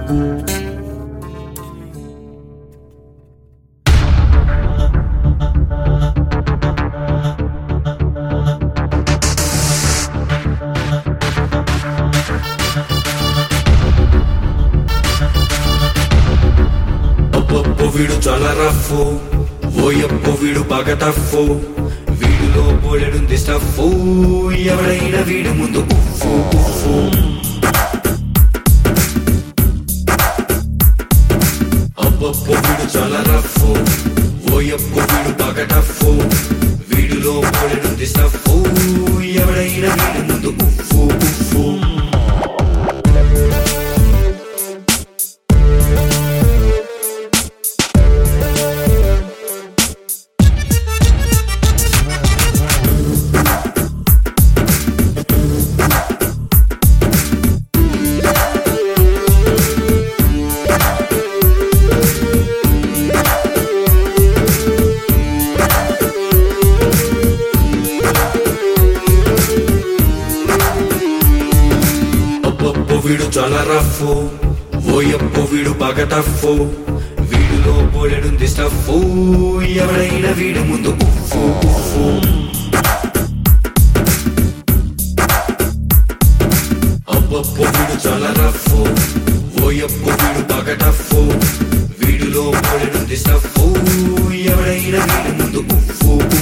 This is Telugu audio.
అబ్బబ్బో వీడు చాలా రఫ్ ఓయబ్బో వీడు బాగా టఫ్ వీడిలో బోలెడుంది స్టఫ్ ఎవడైనా వీడి ముందు ఉఫ్ఫు ఉఫ్ఫు అబ్బబ్బో వీడు చాలా రఫ్ ఓయబ్బో వీడు బాగా టఫ్ వీడిలో బోలెడుంది స్టఫ్ ఎవడైనా వీడి ముందు ఉఫ్ఫు ఉఫ్ఫు అబ్బబ్బో వీడు చాలా రఫ్ ఓయబ్బో వీడు బాగా టఫ్ వీడిలో బోలెడుంది స్టఫ్ ఎవడైనా వీడి ముందు ఉఫ్ఫు ఉఫ్ఫు అబ్బబ్బో వీడు చాలా రఫ్ ఓయబ్బో వీడు బాగా టఫ్ వీడిలో బోలెడుంది స్టఫ్ ఎవడైనా వీడి ముందు ఉఫ్ఫు